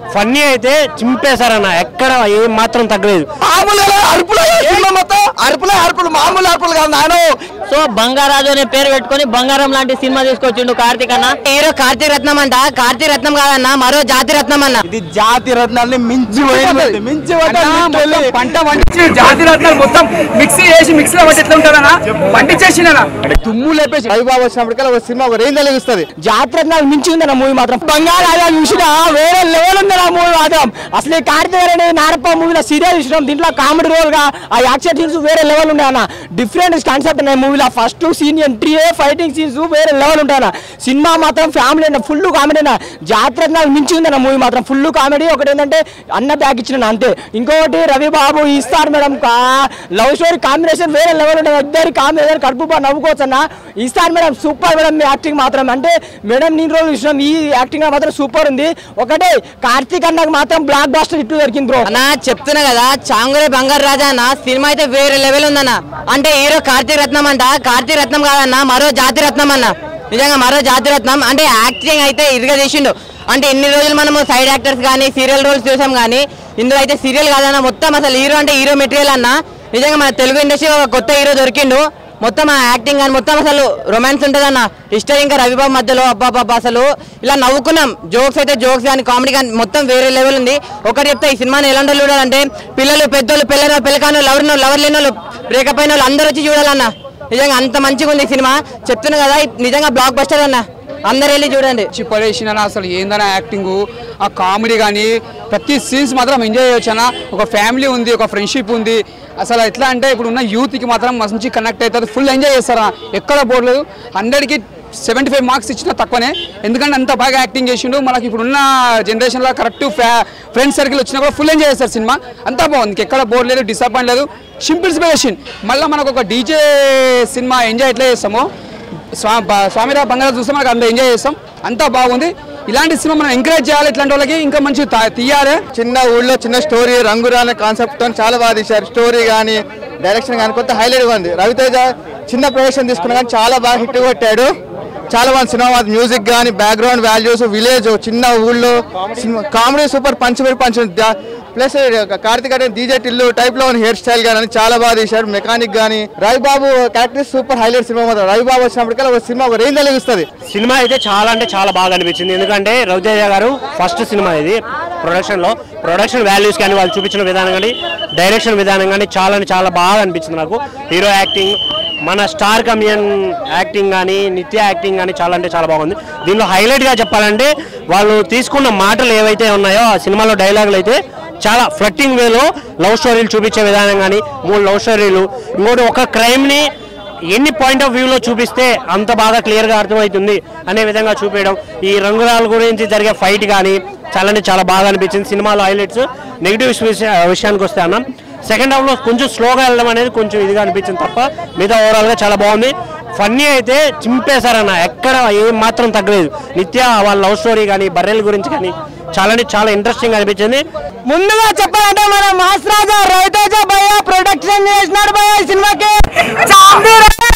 Funny అయితే చింపేశారన్న ఎక్కడ ఏం మాత్రం తగ్గలేదు మామూలు అరుపులు సినిమా మొత్తం అరుపులే అరుపులు మామూలు అరుపులు కాదు నాయన సో బంగారాజు అనే పేరు పెట్టుకొని బంగారం లాంటి సినిమా తీసుకొచ్చిండు కార్తీక్ అన్న హీరో కార్తీక్ రత్నం అంట కార్తీక్ రత్నం కాదన్న మరో జాతి రత్నం అన్న ఇది జాతి రత్నాల్ని మించి పోయింది మించి పోయింది పంట పండించి జాతి రత్నాలు మొత్తం మిక్సీ చేసి మిక్సీ లో పట్టి ఎట్లా ఉంటుందన్నా పండించేసిందనా తుమ్ము లేపేసి రవిబాబు వచ్చినప్పటికల్లా ఒక సినిమా ఒక రేంజ్ కలిగిస్తుంది జాతరత్నాలు మించి ఉందన్న మూవీ మాత్రం బంగారు అలా చూసినా వేరే లెవెల్ ఉందన్న మూవీ మాత్రం అసలు ఈ కార్తీక్ అనేది నారప్ప మూవీలో సీరియల్ చూసినాం దీంట్లో కామెడీ రోల్ గా ఆ యాక్షన్ సీన్స్ వేరే లెవెల్ ఉన్నాయి అన్న డిఫరెంట్ కాన్సెప్ట్ ఉన్నాయి మూవీలో first scene entry fighting scenes వేరే లెవెల్ ఉంటాయి అన్న సినిమా మాత్రం ఫ్యామిలీ అన్న ఫుల్ కామెడీ అన్న జాతరత్నాలు మించి ఉందన్న మూవీ మాత్రం ఫుల్ కామెడీ ఒకటి ఏంటంటే అన్న బ్యాగ్ ఇచ్చిన అంతే ఇంకొకటి రవి బాబు ఇస్తారు మేడం లవ్ స్టోరీ కాంబినేషన్ వేరే లెవెల్ ఉంటుంది ఇద్దరి కాంబినేషన్ కడుపు బాగా నవ్వుకోవచ్చు అన్న ఇస్తారు మేడం సూపర్ మేడం మీ యాక్టింగ్ మాత్రం అంటే మేడం నేను రోజు చూసినాం ఈ యాక్టింగ్ మాత్రం సూపర్ ఉంది ఒకటే కార్తీక్ అన్నకు మాత్రం బ్లాక్ బాస్టర్ హిట్ దొరికింది బ్రో అన్న చెప్తున్నా కదా చాంగురే బంగారు రాజా అన్న సినిమా అయితే వేరే లెవెల్ ఉందన్న అంటే హీరో కార్తీక్ రత్నం అంట కార్తీక్ రత్నం కాదన్న మరో జాతి రత్నం అన్న నిజంగా మరో జాతి రత్నం అంటే యాక్టింగ్ అయితే ఇదిగా చేసిండు అంటే ఇన్ని రోజులు మనము సైడ్ యాక్టర్స్ కానీ సీరియల్ రోల్స్ చూసాం కానీ ఇందులో అయితే సీరియల్ కాదన్న మొత్తం అసలు హీరో అంటే హీరో మెటీరియల్ అన్న నిజంగా మన తెలుగు ఇండస్ట్రీ ఒక కొత్త హీరో దొరికిండు మొత్తం ఆ యాక్టింగ్ కానీ మొత్తం అసలు రొమాన్స్ ఉంటుందన్న హిస్టరీ ఇంకా రవిబాబు మధ్యలో అబ్బాబ్బా అసలు ఇలా నవ్వుకున్నాం జోక్స్ అయితే జోక్స్ కానీ కామెడీ కానీ మొత్తం వేరే లెవెల్ ఉంది ఒకటి చెప్తే ఈ సినిమాని ఎలాంటి వాళ్ళు చూడాలంటే పిల్లలు పెద్దోళ్ళు పిల్లలు పిల్లకాను లవర్ లవర్ లేని వాళ్ళు బ్రేకప్ అయిన వాళ్ళు అందరూ వచ్చి చూడాలన్న నిజంగా అంత మంచిగా ఉంది ఈ సినిమా చెప్తున్నా కదా ఇది నిజంగా బ్లాక్ బస్టర్ అన్న అందరు వెళ్ళి చూడండి వచ్చి పడేసిన అసలు ఏందన్నా యాక్టింగ్ ఆ కామెడీ కానీ ప్రతి సీన్స్ మాత్రం ఎంజాయ్ చేయొచ్చు అన్న ఒక ఫ్యామిలీ ఉంది ఒక ఫ్రెండ్షిప్ ఉంది అసలు ఎట్లా అంటే ఇప్పుడు ఉన్న యూత్కి మాత్రం మంచి కనెక్ట్ అవుతుంది ఫుల్ ఎంజాయ్ చేస్తారా ఎక్కడ పోలేదు హండ్రెడ్కి సెవెంటీ ఫైవ్ మార్క్స్ ఇచ్చినా తక్కువనే ఎందుకంటే అంత బాగా యాక్టింగ్ చేసిండు మనకి ఇప్పుడున్న జనరేషన్లో కరెక్ట్ ఫ్యా ఫ్రెండ్స్ సర్కిల్ వచ్చినా కూడా ఫుల్ ఎంజాయ్ చేస్తారు సినిమా అంతా బాగుంది ఎక్కడ బోర్ లేదు డిసప్పాయింట్ లేదు సింపుల్ ఇన్స్పిరేషన్ మళ్ళీ మనకు ఒక డీజే సినిమా ఎంజాయ్ ఎట్లా చేస్తామో స్వా బ- స్వామిరా బంగారం చూస్తే మనకు అంత ఎంజాయ్ చేస్తాం అంతా బాగుంది ఇలాంటి సినిమా మనం ఎంకరేజ్ చేయాలి ఇట్లాంటి వాళ్ళకి ఇంకా మంచి తీయాలి చిన్న ఊళ్ళో చిన్న స్టోరీ రంగురా అనే కాన్సెప్ట్ తో చాలా బాగా తీశారు స్టోరీ కానీ డైరెక్షన్ కానీ కొత్త హైలైట్ గా ఉంది రవితేజ చిన్న ప్రవేశం తీసుకున్నా కానీ చాలా బాగా హిట్ కొట్టాడు చాలా బాగుంది సినిమా మ్యూజిక్ కానీ బ్యాక్గ్రౌండ్ వాల్యూస్ విలేజ్ చిన్న ఊళ్ళో సినిమా కామెడీ సూపర్ పంచ్ పెట్టి పంచ్ ప్లస్ కార్తిక్ అంటే డీజే టిల్లు టైప్ లో హెయిర్ స్టైల్ కానీ చాలా బాగా తీశారు మెకానిక్ కానీ రవిబాబు క్యారెక్టర్ సూపర్ హైలైట్ సినిమా మాత్రం రవిబాబు వచ్చినప్పటికల్లా ఒక సినిమా ఒక రేంజ్ కలిగిస్తుంది సినిమా అయితే చాలా అంటే చాలా బాగా అనిపించింది ఎందుకంటే రవితేజ గారు ఫస్ట్ సినిమా ఇది ప్రొడక్షన్ లో ప్రొడక్షన్ వాల్యూస్ కానీ వాళ్ళు చూపించిన విధానం కానీ డైరెక్షన్ విధానం కానీ చాలా అంటే చాలా బాగా అనిపించింది నాకు హీరో యాక్టింగ్ మన స్టార్ కమియన్ యాక్టింగ్ కానీ నిత్య యాక్టింగ్ కానీ చాలా అంటే చాలా బాగుంది దీనిలో హైలైట్ గా చెప్పాలంటే వాళ్ళు తీసుకున్న మాటలు ఏవైతే ఉన్నాయో ఆ సినిమాలో డైలాగులు అయితే చాలా ఫ్లట్టింగ్ వేలో లవ్ స్టోరీలు చూపించే విధానం కానీ మూడు లవ్ స్టోరీలు ఇంకోటి ఒక క్రైమ్ ని ఎన్ని పాయింట్ ఆఫ్ వ్యూలో చూపిస్తే అంత బాగా క్లియర్గా అర్థమవుతుంది అనే విధంగా చూపించడం ఈ రంగురాల గురించి జరిగే ఫైట్ కానీ చాలా అంటే చాలా బాగా అనిపించింది సినిమాలో హైలైట్స్ నెగిటివ్స్ విషయానికి వస్తే అన్నాం సెకండ్ హాఫ్లో కొంచెం స్లోగా వెళ్ళడం అనేది కొంచెం ఇదిగా అనిపించింది తప్ప మిగతా ఓవరాల్గా చాలా బాగుంది ఫన్నీ అయితే చింపేశారన్న ఎక్కడ ఏం మాత్రం తగ్గలేదు నిత్య వాళ్ళ లవ్ స్టోరీ కానీ బర్రెల గురించి కానీ చాలా అంటే చాలా ఇంట్రెస్టింగ్ అనిపించింది ముందుగా చెప్పాలంటే మన మాస్ రాజా రవితేజ భయ ప్రొడక్షన్ చేసినాడు భయ ఈ సినిమాకి చాందీ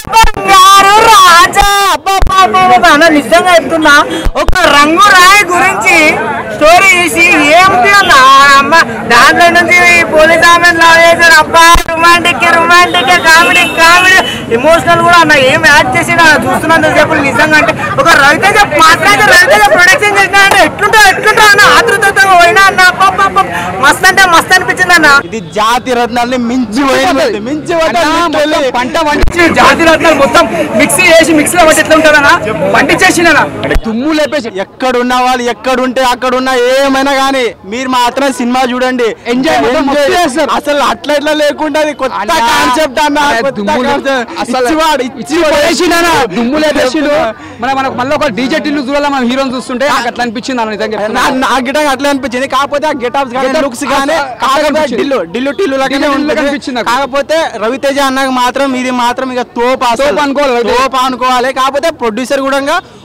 బంగారు రాజా అబ్బబ్బబ్బబ్బ. అన్న నిజంగా చెప్తున్నా ఒక రంగు రాయి గురించి స్టోరీ తీసి ఏమిటి అన్న అమ్మ దాంట్లో నుంచి పోలీస్ ఆమె లవ్ చేశాడు అబ్బా romantic romantic comedy comedy emotional కూడా అన్న ఏం యాడ్ చేసి చూస్తున్నంత సేపు నిజంగా అంటే ఒక రవితేజ మాట్లాడితే రవితేజ ప్రొడక్షన్ చేసిన అంటే ఎట్లుంటా ఎట్లుంటా అన్న ఆతృతతో పోయినా అన్న అబ్బబ్బబ్బ. మస్త్ అంటే మస్త్ అనిపించింది అన్న ఇది జాతి రత్నాల్ని మించి పోయింది మించి అన్నా, పోయింది మొత్తం పంట పండించి జాతి రత్నాలు మొత్తం మిక్సీ చేసి మిక్సీ లో పట్టి ఎట్లా ఉంటుందన్నా పండించేసిందనా తుమ్ము లేపేసి ఎక్కడున్న వాళ్ళు ఎక్కడుంటే అక్కడున్న ఏమైనా కానీ మీరు మాత్రం సినిమా చూడండి Enjoy మొత్తం మస్తు చేస్తారు. అసలు అట్లా ఇట్లా లేకుండా అది కొత్త అన్నా, కాన్సెప్ట్ అన్న అరే కొత్త దుమ్ములు- concept. అసలు ఇచ్చివాడు, ఇచ్చి పడేసిండనా దుమ్ము లేపేసిండు మన మనకు మళ్ళీ ఒక డీజే టిల్లు చూడాలి మనం హీరోని చూస్తుంటే నాకు అట్లా అనిపించింది అన్న నిజంగా చెప్తున్నా. నా- నా గిటంగా అట్లా అనిపించింది కాకపోతే ఆ గెటప్స్ కానీ Getup లుక్స్ కానీ అట్లా- అట్లా కాకపోతే అనిపించింది. డిల్లు డిల్లు టిల్లు లెక్కనే డిల్లు టిల్లు ఉంటుంది. కనిపించింది నాకు. కాకపోతే రవితేజ అన్నకు మాత్రం ఇది మాత్రం ఇక తోపు అసలు. తోపు అనుకోవాలి రవితేజ. తోపు అనుకోవాలి కాకపోతే ప్రొడ్యూసర్ కూడా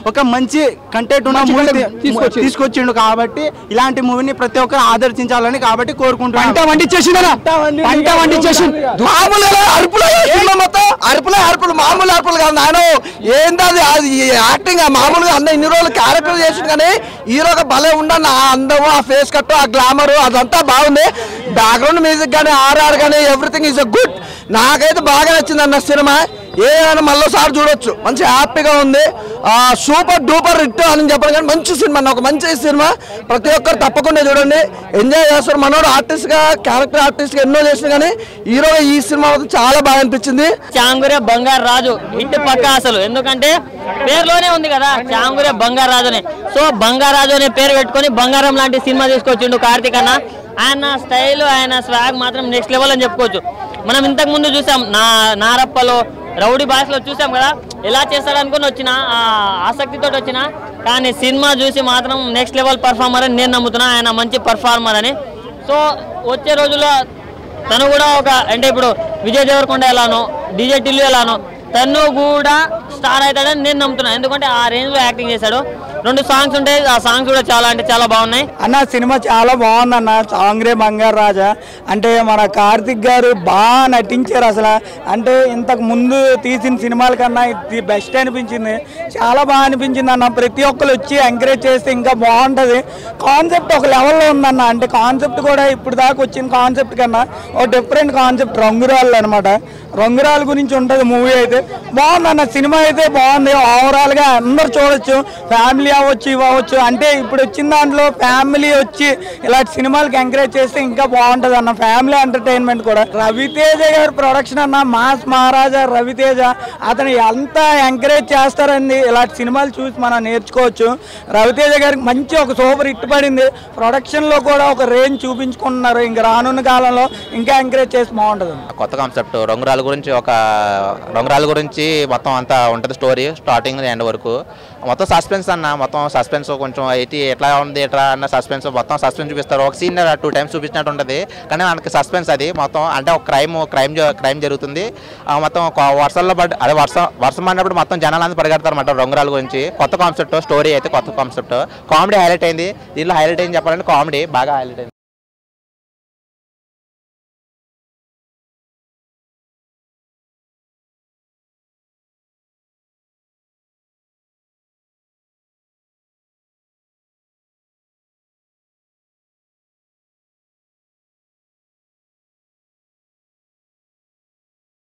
ఒక మంచి కంటెంట్ ఉన్న మంచి మూవీ content తీసుకొచ్చిండు. తీసుకొచ్చిండు కాబట్టి ఇలాంటి మూవీని ప్రతి ఒక్కరు ఆదర్శించాలని కాబట్టి పంట కోరుకుంటున్నాను వండించేసిందనా పంట వండించేసిండు మామూలుగా అరుపులు సినిమా మొత్తం అరుపులే అరుపులు మామూలు అరుపులు కాదు నాయన ఏంది అది అది యాక్టింగ్ మామూలుగా అన్న ఇన్ని రోజులు క్యారెక్టర్ చేసిండు కానీ హీరోగా భలే ఉండన్న ఆ అందము ఆ ఫేస్ కట్ ఆ గ్లామర్ అదంతా బాగుంది బ్యాక్గ్రౌండ్ మ్యూజిక్ కానీ ఆర్ఆర్ కానీ ఎవ్రీథింగ్ ఈజ్ అ గుడ్ నాకైతే బాగా నచ్చింది అన్న సినిమా ఏదైనా మళ్ళీసారి చూడొచ్చు మంచి హ్యాపీగా ఉంది ఆ సూపర్ డూపర్ హిట్ అని చెప్పడం కానీ మంచి సినిమా అన్న, ఒక మంచి సినిమా ప్రతి ఒక్కరు తప్పకుండా చూడండి ఎంజాయ్ చేస్తారు మనోడు ఆర్టిస్ట్ గా క్యారెక్టర్ ఆర్టిస్ట్ గా ఎన్నో చేసిన కానీ హీరో ఈ సినిమా మాత్రం చాలా బాగా అనిపించింది చాంగురే బంగారు రాజు ఇంటి పక్క అసలు ఎందుకంటే పేరులోనే ఉంది కదా చాంగురే బంగారు రాజు అని సో బంగారు రాజు అనే పేరు పెట్టుకొని బంగారం లాంటి సినిమా తీసుకొచ్చిండు కార్తీక్ అన్న ఆయన స్టైల్ ఆయన స్వాగ్ మాత్రం నెక్స్ట్ లెవెల్ అని చెప్పుకోవచ్చు మనం ఇంతకు ముందు చూసాం నా నారప్పలో రౌడీ భాషలో చూసాం కదా ఎలా చేస్తాడు అనుకుని వచ్చిన ఆ ఆసక్తితో వచ్చిన కానీ సినిమా చూసి మాత్రం నెక్స్ట్ లెవెల్ పర్ఫార్మర్ అని నేను నమ్ముతున్నా ఆయన మంచి పర్ఫార్మర్ అని సో వచ్చే రోజుల్లో తను కూడా ఒక అంటే ఇప్పుడు విజయ్ దేవరకొండ ఎలానో డీజే టిల్లు ఎలానో తను కూడా స్టార్ అవుతాడని నేను నమ్ముతున్నాను ఎందుకంటే ఆ రేంజ్ లో యాక్టింగ్ చేశాడు రెండు సాంగ్స్ ఉంటాయి ఆ సాంగ్స్ కూడా చాలా అంటే చాలా బాగున్నాయి అన్న సినిమా చాలా బాగుందన్న చాంగ్రే బంగారు రాజా అంటే మన కార్తిక్ గారు బాగా నటించారు అసలు అంటే ఇంతకు ముందు తీసిన సినిమాల కన్నా ఇది బెస్ట్ అనిపించింది చాలా బాగా అనిపించింది అన్న ప్రతి ఒక్కరు వచ్చి ఎంకరేజ్ చేస్తే ఇంకా బాగుంటుంది కాన్సెప్ట్ ఒక లెవెల్లో ఉందన్న అంటే కాన్సెప్ట్ కూడా ఇప్పుడు దాకా వచ్చిన కాన్సెప్ట్ కన్నా ఒక డిఫరెంట్ కాన్సెప్ట్ రంగురాళ్ళు అనమాట రంగురాల గురించి ఉంటుంది మూవీ అయితే బాగుందన్న సినిమా అయితే బాగుంది ఓవరాల్ గా అందరు చూడొచ్చు ఫ్యామిలీ అవ్వచ్చు ఇవి అవ్వచ్చు అంటే ఇప్పుడు వచ్చిన దాంట్లో ఫ్యామిలీ వచ్చి ఇలాంటి సినిమాలకి ఎంకరేజ్ చేస్తే ఇంకా బాగుంటది అన్న ఫ్యామిలీ ఎంటర్టైన్మెంట్ కూడా రవితేజ గారి ప్రొడక్షన్ అన్న మాస్ మహారాజా రవితేజ అతను ఎంత ఎంకరేజ్ చేస్తారండి ఇలాంటి సినిమాలు చూసి మనం నేర్చుకోవచ్చు రవితేజ గారికి మంచి ఒక సూపర్ హిట్ పడింది ప్రొడక్షన్ లో కూడా ఒక రేంజ్ చూపించుకుంటున్నారు ఇంకా రానున్న కాలంలో ఇంకా ఎంకరేజ్ చేసి బాగుంటది కొత్త కాన్సెప్ట్ రంగురాల గురించి ఒక రంగురాల గురించి మొత్తం అంతా ఉంటుంది స్టోరీ స్టార్టింగ్ ఎండ్ వరకు మొత్తం సస్పెన్స్ అన్న మొత్తం సస్పెన్స్ కొంచెం అయితే ఎట్లా ఉంది ఎట్లా అన్న సస్పెన్స్ మొత్తం సస్పెన్స్ చూపిస్తారు ఒక సీన్ టూ టైమ్స్ చూపించినట్టు ఉంటుంది కానీ మనకి సస్పెన్స్ అది మొత్తం అంటే ఒక క్రైమ్ క్రైమ్ క్రైమ్ జరుగుతుంది ఆ మొత్తం ఒక వర్షంలో పడి అదే వర్షం వర్షం పడినప్పుడు మొత్తం జనాలు అందరూ పరిగెడతారు అన్నమాట రంగురాల గురించి కొత్త కాన్సెప్ట్ స్టోరీ అయితే కొత్త కాన్సెప్ట్ కామెడీ హైలైట్ అయింది దీనిలో హైలైట్ అయింది చెప్పాలంటే కామెడీ బాగా హైలైట్ అయింది